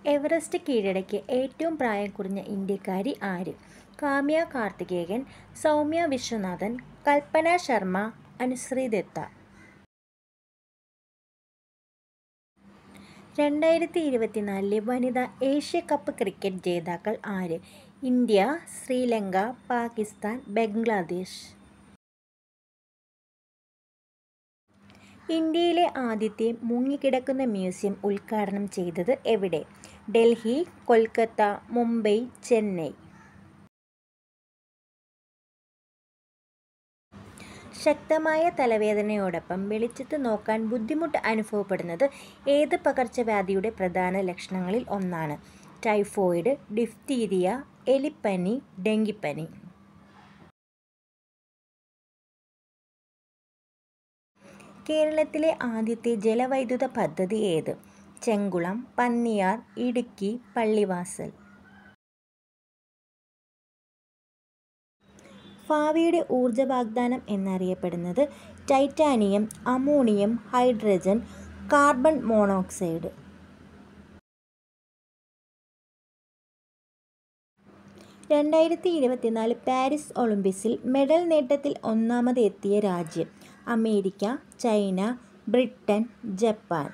Everest കീഴടക്കിയ ഏറ്റവും പ്രായം കുറഞ്ഞ ഇന്ത്യക്കാരി ആര് കാമ്യ കാർത്തികേയൻ സൗമ്യ വിശ്വനാഥൻ കൽപ്പന ശർമ്മ അനുശ്രീ ദത്ത രണ്ടായിരത്തി ഇരുപത്തിനാലിലെ വനിതാ ഏഷ്യ കപ്പ് ക്രിക്കറ്റ് ജേതാക്കൾ ആര് ഇന്ത്യ ശ്രീലങ്ക പാകിസ്ഥാൻ ബംഗ്ലാദേശ് ഇന്ത്യയിലെ ആദ്യത്തെ മുങ്ങിക്കിടക്കുന്ന മ്യൂസിയം ഉദ്ഘാടനം ചെയ്തത് എവിടെ ഡൽഹി കൊൽക്കത്ത മുംബൈ ചെന്നൈ ശക്തമായ തലവേദനയോടൊപ്പം വെളിച്ചത്ത് നോക്കാൻ ബുദ്ധിമുട്ട് അനുഭവപ്പെടുന്നത് ഏത് പകർച്ചവ്യാധിയുടെ പ്രധാന ലക്ഷണങ്ങളിൽ ഒന്നാണ് ടൈഫോയിഡ് ഡിഫ്തീരിയ എലിപ്പനി ഡെങ്കിപ്പനി കേരളത്തിലെ ആദ്യത്തെ ജലവൈദ്യുത പദ്ധതി ഏത് ചെങ്കുളം പന്നിയാർ ഇടുക്കി പള്ളിവാസൽ ഭാവിയുടെ ഊർജ വാഗ്ദാനം എന്നറിയപ്പെടുന്നത് titanium ammonium hydrogen carbon monoxide രണ്ടായിരത്തി ഇരുപത്തിനാല് പാരീസ് ഒളിമ്പിക്സിൽ മെഡൽ നേട്ടത്തിൽ ഒന്നാമത് എത്തിയ രാജ്യം America China Britain Japan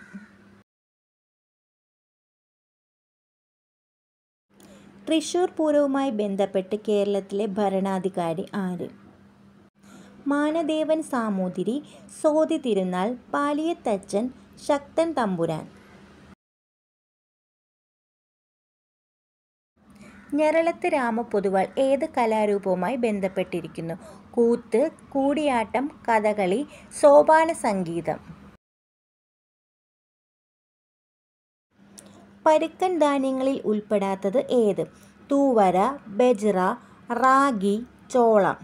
Thrissur പൂരവുമായി ബന്ധപ്പെട്ട് കേരളത്തിലെ ഭരണാധികാരി ആര് മാനദേവൻ സാമൂതിരി സോതി തിരുനാൾ പാലിയത്തച്ചൻ ശക്തൻ തമ്പുരാൻ ഞരളത്ത് രാമപൊതുവാൾ ഏത് കലാരൂപവുമായി ബന്ധപ്പെട്ടിരിക്കുന്നു കൂത്ത് കൂടിയാട്ടം കഥകളി സോപാന സംഗീതം പരുക്കൻ ധാന്യങ്ങളിൽ ഉൾപ്പെടാത്തത് ഏത് തൂവര ബജ്റ റാഗി ചോളം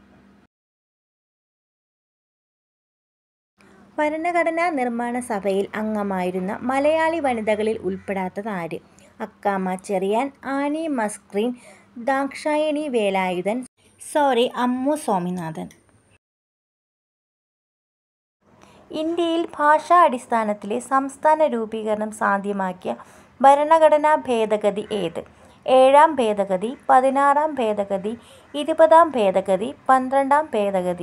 ഭരണഘടനാ നിർമ്മാണ സഭയിൽ അംഗമായിരുന്ന മലയാളി വനിതകളിൽ ഉൾപ്പെടാത്തത് ആര് അക്കാമ ചെറിയാൻ ആനി മസ്ക്രീൻ ദാക്ഷായണി വേലായുധൻ സോറി അമ്മു സ്വാമിനാഥൻ ഇന്ത്യയിൽ ഭാഷാ അടിസ്ഥാനത്തിലെ സംസ്ഥാന രൂപീകരണം സാധ്യമാക്കിയ ഭരണഘടനാ ഭേദഗതി ഏത് ഏഴാം ഭേദഗതി പതിനാറാം ഭേദഗതി ഇരുപതാം ഭേദഗതി പന്ത്രണ്ടാം ഭേദഗതി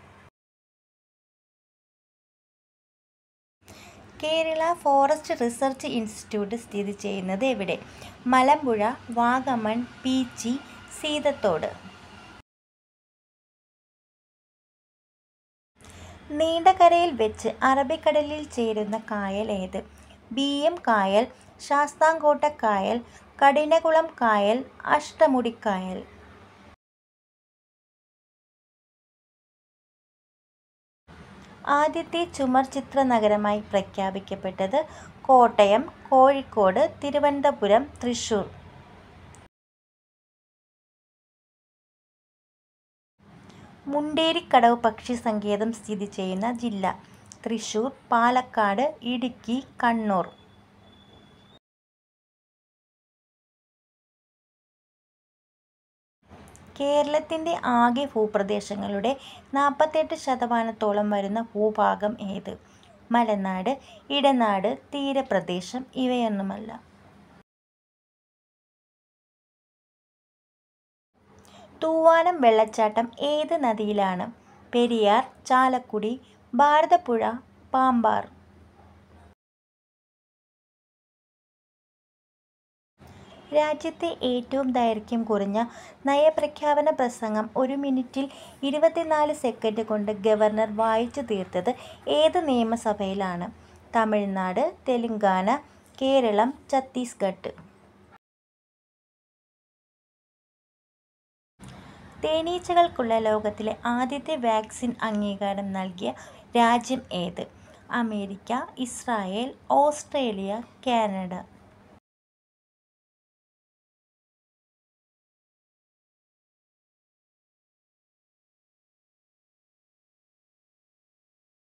കേരള ഫോറസ്റ്റ് റിസർച്ച് ഇൻസ്റ്റിറ്റ്യൂട്ട് സ്ഥിതി ചെയ്യുന്നത് എവിടെ മലമ്പുഴ വാഗമൺ പീച്ചി സീതത്തോട് നീണ്ടകരയിൽ വെച്ച് അറബിക്കടലിൽ ചേരുന്ന കായൽ ഏത് ബി എം കായൽ ശാസ്താംകോട്ട കായൽ കഠിനകുളം കായൽ അഷ്ടമുടിക്കായൽ ആദ്യത്തെ ചുമർ ചിത്ര നഗരമായി പ്രഖ്യാപിക്കപ്പെട്ടത് കോട്ടയം കോഴിക്കോട് തിരുവനന്തപുരം തൃശൂർ മുണ്ടേരിക്കടവ് പക്ഷി സങ്കേതം സ്ഥിതി ചെയ്യുന്ന ജില്ല തൃശൂർ പാലക്കാട് ഇടുക്കി കണ്ണൂർ കേരളത്തിൻ്റെ ആകെ ഭൂപ്രദേശങ്ങളുടെ നാൽപ്പത്തെട്ട് ശതമാനത്തോളം വരുന്ന ഭൂഭാഗം ഏത് മലനാട് ഇടനാട് തീരപ്രദേശം ഇവയൊന്നുമല്ല തൂവാനം വെള്ളച്ചാട്ടം ഏത് നദിയിലാണ് പെരിയാർ ചാലക്കുടി ഭാരതപ്പുഴ പാമ്പാർ രാജ്യത്തെ ഏറ്റവും ദൈർഘ്യം കുറഞ്ഞ നയപ്രഖ്യാപന പ്രസംഗം ഒരു മിനിറ്റിൽ ഇരുപത്തിനാല് സെക്കൻഡ് കൊണ്ട് ഗവർണർ വായിച്ചു തീർത്തത് ഏത് നിയമസഭയിലാണ് തമിഴ്നാട് തെലുങ്കാന കേരളം ഛത്തീസ്ഗഡ് തേനീച്ചകൾക്കുള്ള ലോകത്തിലെ ആദ്യത്തെ വാക്സിൻ അംഗീകാരം നൽകിയ രാജ്യം ഏത് അമേരിക്ക ഇസ്രായേൽ ഓസ്ട്രേലിയ കാനഡ